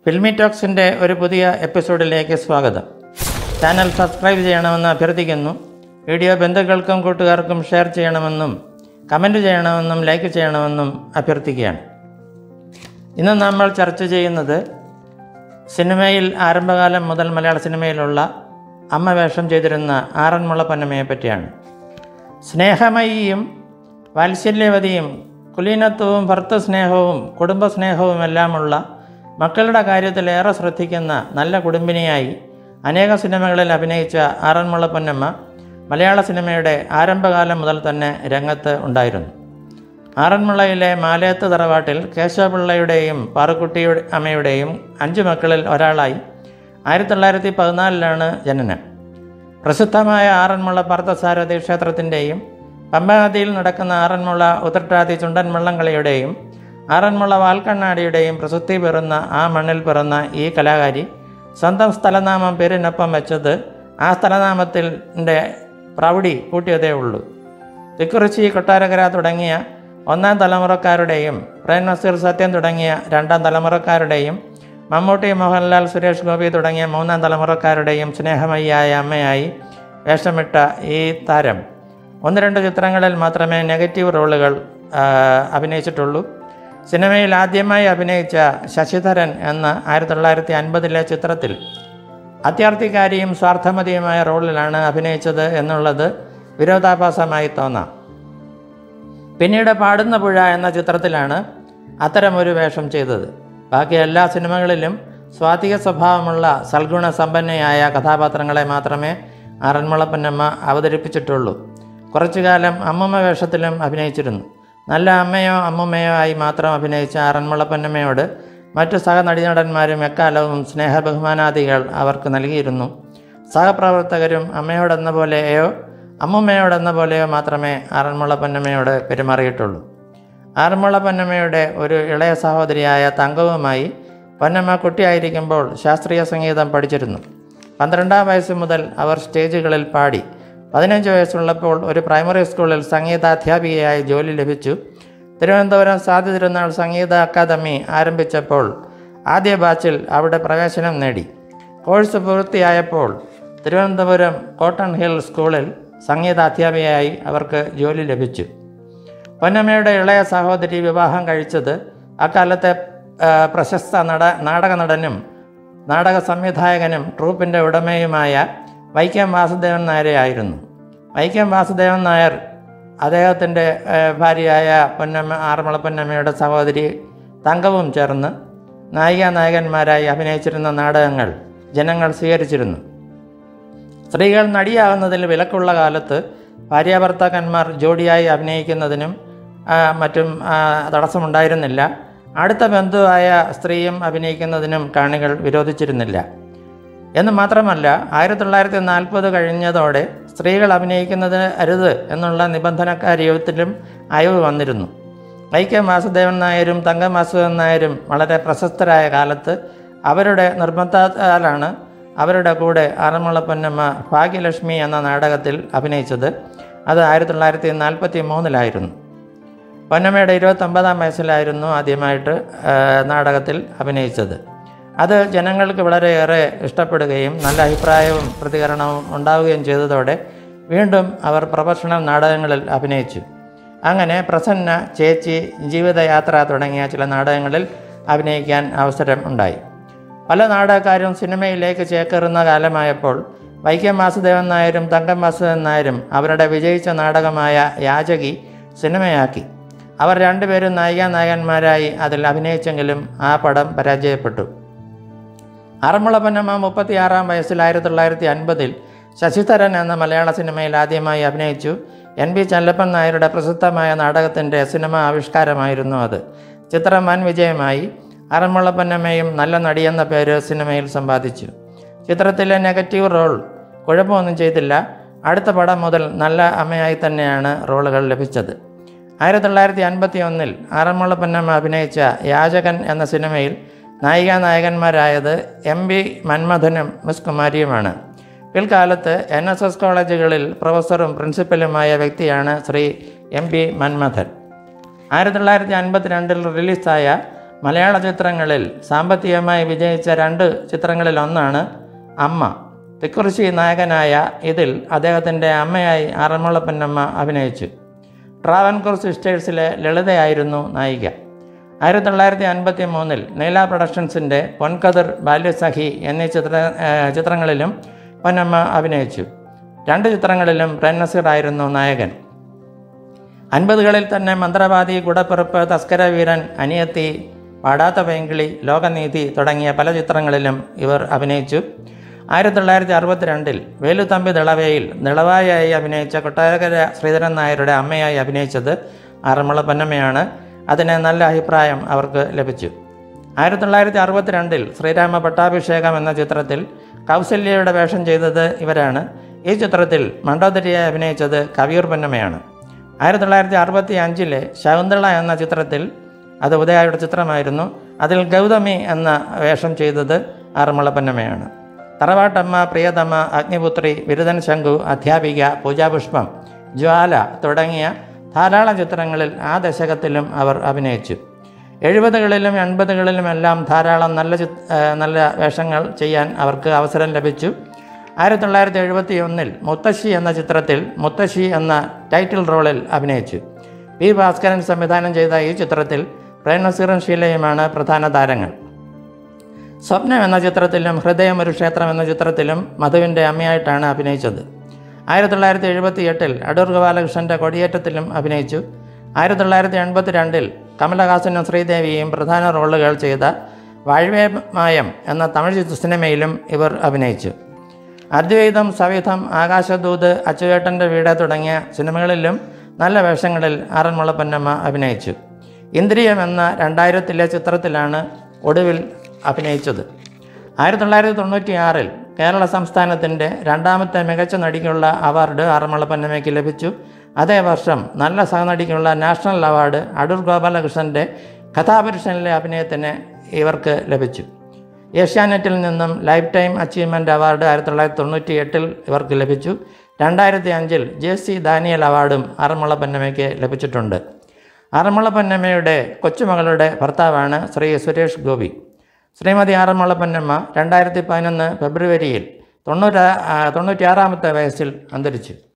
filmy ടോക്സിൻ്റെ ഒരു പുതിയ എപ്പിസോഡിലേക്ക് സ്വാഗതം ചാനൽ സബ്സ്ക്രൈബ് ചെയ്യണമെന്ന് അഭ്യർത്ഥിക്കുന്നു വീഡിയോ ബന്ധുക്കൾക്കും കൂട്ടുകാർക്കും ഷെയർ ചെയ്യണമെന്നും കമൻറ്റ് ചെയ്യണമെന്നും ലൈക്ക് ചെയ്യണമെന്നും അഭ്യർത്ഥിക്കുകയാണ് ഇന്ന് നമ്മൾ ചർച്ച ചെയ്യുന്നത് സിനിമയിൽ ആരംഭകാലം മുതൽ മലയാള സിനിമയിലുള്ള അമ്മ വേഷം ചെയ്തിരുന്ന ആറന്മുള പൊന്നമ്മയെ പറ്റിയാണ് സ്നേഹമയിയും വാത്സല്യവതിയും കുലീനത്വവും ഭർത്തസ്നേഹവും കുടുംബസ്നേഹവുമെല്ലാമുള്ള മക്കളുടെ കാര്യത്തിൽ ഏറെ ശ്രദ്ധിക്കുന്ന നല്ല കുടുംബിനിയായി അനേക സിനിമകളിൽ അഭിനയിച്ച ആറന്മുള പൊന്നമ്മ മലയാള സിനിമയുടെ ആരംഭകാലം മുതൽ തന്നെ രംഗത്ത് ഉണ്ടായിരുന്നു ആറന്മുളയിലെ മാലേത്ത് തറവാട്ടിൽ കേശവപിള്ളയുടെയും പാറുക്കുട്ടിയുടെ അമ്മയുടെയും അഞ്ച് മക്കളിൽ ഒരാളായി ആയിരത്തി തൊള്ളായിരത്തി പതിനാലിലാണ് ജനനം പ്രസിദ്ധമായ ആറന്മുള പാർത്ഥസാരഥി ക്ഷേത്രത്തിൻ്റെയും പമ്പനദിയിൽ നടക്കുന്ന ആറന്മുള ഉത്രട്ടാതി ചുണ്ടൻ വള്ളംകളിയുടെയും ആറന്മുള വാൽക്കണ്ണാടിയുടെയും പ്രസിദ്ധി പെറുന്ന ആ മണ്ണിൽ പിറന്ന ഈ കലാകാരി സ്വന്തം സ്ഥലനാമം പേരിനൊപ്പം വെച്ചത് ആ സ്ഥലനാമത്തിൻ്റെ പ്രൗഢി കൂട്ടിയതേ ഉള്ളൂ തിക്കുറിച്ചി കൊട്ടാരക്കര തുടങ്ങിയ ഒന്നാം തലമുറക്കാരുടെയും പ്രേം നസീർ സത്യൻ തുടങ്ങിയ രണ്ടാം തലമുറക്കാരുടെയും മമ്മൂട്ടി മോഹൻലാൽ സുരേഷ് ഗോപി തുടങ്ങിയ മൂന്നാം തലമുറക്കാരുടെയും സ്നേഹമയ്യായ അമ്മയായി വേഷമിട്ട ഈ താരം ഒന്ന് രണ്ട് ചിത്രങ്ങളിൽ മാത്രമേ നെഗറ്റീവ് റോളുകൾ ആ, അഭിനയിച്ചിട്ടുള്ളൂ സിനിമയിൽ ആദ്യമായി അഭിനയിച്ച ശശിധരൻ എന്ന ആയിരത്തി തൊള്ളായിരത്തി അൻപതിലെ ചിത്രത്തിൽ അത്യാർത്ഥികാരിയും സ്വാർത്ഥമതിയുമായ റോളിലാണ് അഭിനയിച്ചത് എന്നുള്ളത് വിരോധാഭാസമായി തോന്നാം പിന്നീട് പാടുന്ന പുഴ എന്ന ചിത്രത്തിലാണ് അത്തരമൊരു വേഷം ചെയ്തത് ബാക്കി എല്ലാ സിനിമകളിലും സ്വാതിക സ്വഭാവമുള്ള സൽഗുണ സമ്പന്നയായ കഥാപാത്രങ്ങളെ മാത്രമേ ആറന്മുള പൊന്നമ്മ അവതരിപ്പിച്ചിട്ടുള്ളൂ കുറച്ചു കാലം അമ്മമ്മ വേഷത്തിലും അഭിനയിച്ചിരുന്നു നല്ല അമ്മയോ അമ്മുമ്മയോ ആയി മാത്രം അഭിനയിച്ച ആറന്മുള പൊന്നമ്മയോട് മറ്റു സഹനടീനടന്മാരും എക്കാലവും സ്നേഹബഹുമാനാദികൾ അവർക്ക് നൽകിയിരുന്നു സഹപ്രവർത്തകരും അമ്മയോടെന്ന പോലെയോ അമ്മുമ്മയോടെന്ന പോലെയോ മാത്രമേ ആറന്മുള പൊന്നമ്മയോട് പെരുമാറിയിട്ടുള്ളൂ ആറന്മുള പൊന്നമ്മയുടെ ഒരു ഇളയ സഹോദരിയായ തങ്കവുമായി പൊന്നമ്മ കുട്ടിയായിരിക്കുമ്പോൾ ശാസ്ത്രീയ സംഗീതം പഠിച്ചിരുന്നു പന്ത്രണ്ടാം വയസ്സ് മുതൽ അവർ സ്റ്റേജുകളിൽ പാടി പതിനഞ്ച് വയസ്സുള്ളപ്പോൾ ഒരു പ്രൈമറി സ്കൂളിൽ സംഗീതാധ്യാപികയായി ജോലി ലഭിച്ചു തിരുവനന്തപുരം സാധു തിരുനാൾ സംഗീത അക്കാദമി ആരംഭിച്ചപ്പോൾ ആദ്യ ബാച്ചിൽ അവിടെ പ്രവേശനം നേടി കോഴ്സ് പൂർത്തിയായപ്പോൾ തിരുവനന്തപുരം കോട്ടൺ ഹിൽ സ്കൂളിൽ സംഗീതാധ്യാപികയായി അവർക്ക് ജോലി ലഭിച്ചു പൊന്നമ്മയുടെ ഇളയ സഹോദരി വിവാഹം കഴിച്ചത് അക്കാലത്തെ ആ, പ്രശസ്ത നട നാടക നടനും നാടക സംവിധായകനും ട്രൂപ്പിൻ്റെ ഉടമയുമായ വൈക്കം വാസുദേവൻ നായരെ ആയിരുന്നു വൈക്കം വാസുദേവൻ നായർ അദ്ദേഹത്തിൻ്റെ ആ, ഭാര്യയായ പൊന്നമ്മ ആറന്മുള പൊന്നമ്മയുടെ സഹോദരി തങ്കവും ചേർന്ന് നായിക നായകന്മാരായി അഭിനയിച്ചിരുന്ന നാടകങ്ങൾ ജനങ്ങൾ സ്വീകരിച്ചിരുന്നു സ്ത്രീകൾ നടിയാകുന്നതിൽ വിലക്കുള്ള കാലത്ത് ഭാര്യാഭർത്താക്കന്മാർ ജോഡിയായി അഭിനയിക്കുന്നതിനും ആ, മറ്റും ആ, തടസ്സമുണ്ടായിരുന്നില്ല അടുത്ത ബന്ധുവായ സ്ത്രീയും അഭിനയക്കുന്നതിനും കാണികൾ വിരോധിച്ചിരുന്നില്ല എന്ന് മാത്രമല്ല ആയിരത്തി തൊള്ളായിരത്തി നാൽപ്പത് കഴിഞ്ഞതോടെ സ്ത്രീകൾ അഭിനയിക്കുന്നത് അരുത് എന്നുള്ള നിബന്ധനക്കാര്യത്തിലും അയവ് വന്നിരുന്നു വൈക്കം വാസുദേവൻ നായരും തങ്കം വാസുദേവൻ നായരും വളരെ പ്രശസ്തരായ കാലത്ത് അവരുടെ നിർബന്ധത്താലാണ് അവരുടെ കൂടെ ആറന്മുള പൊന്നമ്മ ഭാഗ്യലക്ഷ്മി എന്ന നാടകത്തിൽ അഭിനയിച്ചത് അത് ആയിരത്തി തൊള്ളായിരത്തി നാൽപ്പത്തി മൂന്നിലായിരുന്നു പൊന്നമ്മയുടെ ഇരുപത്തൊമ്പതാം വയസ്സിലായിരുന്നു ആദ്യമായിട്ട് ആ, നാടകത്തിൽ അഭിനയിച്ചത് അത് ജനങ്ങൾക്ക് വളരെയേറെ ഇഷ്ടപ്പെടുകയും നല്ല അഭിപ്രായവും പ്രതികരണവും ഉണ്ടാവുകയും ചെയ്തതോടെ വീണ്ടും അവർ പ്രൊഫഷണൽ നാടകങ്ങളിൽ അഭിനയിച്ചു അങ്ങനെ പ്രസന്ന ചേച്ചി ജീവിതയാത്ര തുടങ്ങിയ ചില നാടകങ്ങളിൽ അഭിനയിക്കാൻ അവസരം ഉണ്ടായി പല നാടകക്കാരും സിനിമയിലേക്ക് ചേക്കേറുന്ന കാലമായപ്പോൾ വൈക്കം വാസുദേവൻ നായരും തങ്കം വാസുദേവൻ നായരും അവരുടെ വിജയിച്ച നാടകമായ യാചകി സിനിമയാക്കി അവർ രണ്ടുപേരും നായിക നായകന്മാരായി അതിൽ അഭിനയിച്ചെങ്കിലും ആ പടം പരാജയപ്പെട്ടു ആറന്മുള പൊന്നമ്മ മുപ്പത്തിയാറാം വയസ്സിൽ ആയിരത്തി തൊള്ളായിരത്തി അൻപതിൽ ശശിധരൻ എന്ന മലയാള സിനിമയിൽ ആദ്യമായി അഭിനയിച്ചു എൻ ബി ചല്ലപ്പൻ നായരുടെ പ്രസിദ്ധമായ നാടകത്തിൻ്റെ സിനിമ ആവിഷ്കാരമായിരുന്നു അത് ചിത്രം വൻ വിജയമായി ആറന്മുള പൊന്നമ്മയും നല്ല നടിയെന്ന പേര് സിനിമയിൽ സമ്പാദിച്ചു ചിത്രത്തിലെ നെഗറ്റീവ് റോൾ കുഴപ്പമൊന്നും ചെയ്തില്ല അടുത്ത പടം മുതൽ നല്ല അമ്മയായി തന്നെയാണ് റോളുകൾ ലഭിച്ചത് ആയിരത്തി തൊള്ളായിരത്തി അൻപത്തി ഒന്നിൽ ആറന്മുള പൊന്നമ്മ അഭിനയിച്ച യാചകൻ എന്ന സിനിമയിൽ നായികാ നായകന്മാരായത് എം ബി മന്മഥനും മിസ് കുമാരിയുമാണ് പിൽക്കാലത്ത് എൻ എസ് എസ് കോളേജുകളിൽ പ്രൊഫസറും പ്രിൻസിപ്പലുമായ വ്യക്തിയാണ് ശ്രീ എം പി മന്മഥൻ ആയിരത്തി തൊള്ളായിരത്തി അൻപത്തിരണ്ടിൽ റിലീസായ മലയാള ചിത്രങ്ങളിൽ സാമ്പത്തികമായി വിജയിച്ച രണ്ട് ചിത്രങ്ങളിൽ ഒന്നാണ് അമ്മ തിക്കുറിശി നായകനായ ഇതിൽ അദ്ദേഹത്തിൻ്റെ അമ്മയായി ആറന്മുള പൊന്നമ്മ അഭിനയിച്ചു ട്രാവൻകൂർ സിസ്റ്റേഴ്സിലെ ലളിതയായിരുന്നു നായിക ആയിരത്തി തൊള്ളായിരത്തി അൻപത്തി മൂന്നിൽ നീല പ്രൊഡക്ഷൻസിൻ്റെ പൊൻകതിർ ബാല്യസഖി എന്നീ ചിത്ര ഏഹ് ചിത്രങ്ങളിലും പൊന്നമ്മ അഭിനയിച്ചു രണ്ട് ചിത്രങ്ങളിലും പ്രേം നസീർ ആയിരുന്നു നായകൻ അൻപതുകളിൽ തന്നെ മന്ത്രവാദി കുടപ്പിറപ്പ് തസ്കര വീരൻ അനിയത്തി പാടാത്ത പൈങ്കിളി ലോകനീതി തുടങ്ങിയ പല ചിത്രങ്ങളിലും ഇവർ അഭിനയിച്ചു ആയിരത്തി തൊള്ളായിരത്തി അറുപത്തിരണ്ടിൽ വേലുത്തമ്പി ദളവയിൽ ദളവായായി അഭിനയിച്ച കൊട്ടാരക്കര ശ്രീധരൻ നായരുടെ അമ്മയായി അഭിനയിച്ചത് ആറന്മുള പൊന്നമ്മയാണ് അതിന് നല്ല അഭിപ്രായം അവർക്ക് ലഭിച്ചു ആയിരത്തി തൊള്ളായിരത്തി അറുപത്തിരണ്ടിൽ ശ്രീരാമ പട്ടാഭിഷേകം എന്ന ചിത്രത്തിൽ കൗസല്യയുടെ വേഷം ചെയ്തത് ഇവരാണ് ഈ ചിത്രത്തിൽ മണ്ടോദരിയായി അഭിനയിച്ചത് കവിയൂർ പൊന്നമ്മയാണ് ആയിരത്തി തൊള്ളായിരത്തി അറുപത്തി അഞ്ചിലെ ശകുന്തള എന്ന ചിത്രത്തിൽ അത് ഉദയയുടെ ചിത്രമായിരുന്നു അതിൽ ഗൗതമി എന്ന വേഷം ചെയ്തത് ആറന്മുള പൊന്നമ്മയാണ് തറവാട്ടമ്മ പ്രിയതമ്മ അഗ്നിപുത്രി ബിരുദൻ ശങ്കു അധ്യാപിക പൂജാപുഷ്പം ജ്വാല തുടങ്ങിയ ധാരാളം ചിത്രങ്ങളിൽ ആ ദശകത്തിലും അവർ അഭിനയിച്ചു എഴുപതുകളിലും എൺപതുകളിലുമെല്ലാം ധാരാളം നല്ല ചിത് ഏഹ് നല്ല വേഷങ്ങൾ ചെയ്യാൻ അവർക്ക് അവസരം ലഭിച്ചു ആയിരത്തി തൊള്ളായിരത്തി എഴുപത്തി ഒന്നിൽ മുത്തശ്ശി എന്ന ചിത്രത്തിൽ മുത്തശ്ശി എന്ന ടൈറ്റിൽ റോളിൽ അഭിനയിച്ചു പി ഭാസ്കരൻ സംവിധാനം ചെയ്ത ഈ ചിത്രത്തിൽ പ്രേംനസീറും ഷീലയുമാണ് പ്രധാന താരങ്ങൾ സ്വപ്നം എന്ന ചിത്രത്തിലും ഹൃദയം ഒരു ക്ഷേത്രം എന്ന ചിത്രത്തിലും മധുവിൻ്റെ അമ്മയായിട്ടാണ് അഭിനയിച്ചത് ആയിരത്തി തൊള്ളായിരത്തി എഴുപത്തി എട്ടിൽ അടൂർ ഗോപാലകൃഷ്ണൻ്റെ കൊടിയേറ്റത്തിലും അഭിനയിച്ചു ആയിരത്തി തൊള്ളായിരത്തി എൺപത്തി രണ്ടിൽ കമലഹാസനും ശ്രീദേവിയും പ്രധാന റോളുകൾ ചെയ്ത വാഴ്വേ മായം എന്ന തമിഴ് ചിത്ര സിനിമയിലും ഇവർ അഭിനയിച്ചു അദ്വൈതം സവിധം ആകാശദൂത് അച്ചുവേട്ടൻ്റെ വീട് തുടങ്ങിയ സിനിമകളിലും നല്ല വേഷങ്ങളിൽ ആറന്മുള പൊന്നമ്മ അഭിനയിച്ചു ഇന്ദ്രിയം എന്ന രണ്ടായിരത്തിലെ ചിത്രത്തിലാണ് ഒടുവിൽ അഭിനയിച്ചത് ആയിരത്തി തൊള്ളായിരത്തി തൊണ്ണൂറ്റി ആറിൽ കേരള സംസ്ഥാനത്തിൻ്റെ രണ്ടാമത്തെ മികച്ച നടിക്കുള്ള അവാർഡ് ആറന്മുള പൊന്നമ്മയ്ക്ക് ലഭിച്ചു അതേ വർഷം നല്ല സഹനടിക്കുള്ള നാഷണൽ അവാർഡ് അടൂർ ഗോപാലകൃഷ്ണൻ്റെ കഥാപുരുഷനിലെ അഭിനയത്തിന് ഇവർക്ക് ലഭിച്ചു ഏഷ്യാനെറ്റിൽ നിന്നും ലൈഫ് ടൈം അച്ചീവ്മെൻ്റ് അവാർഡ് ആയിരത്തി തൊള്ളായിരത്തി തൊണ്ണൂറ്റി എട്ടിൽ ഇവർക്ക് ലഭിച്ചു രണ്ടായിരത്തി അഞ്ചിൽ ജെ സി ദാനിയൽ അവാർഡും ആറന്മുള പൊന്നമ്മയ്ക്ക് ലഭിച്ചിട്ടുണ്ട് ആറന്മുള പൊന്നമ്മയുടെ കൊച്ചുമകളുടെ ഭർത്താവാണ് ശ്രീ സുരേഷ് ഗോപി ശ്രീമതി ആറന്മുള പൊന്നമ്മ രണ്ടായിരത്തി പതിനൊന്ന് ഫെബ്രുവരിയിൽ തൊണ്ണൂറ്റാ തൊണ്ണൂറ്റിയാറാമത്തെ വയസ്സിൽ അന്തരിച്ചു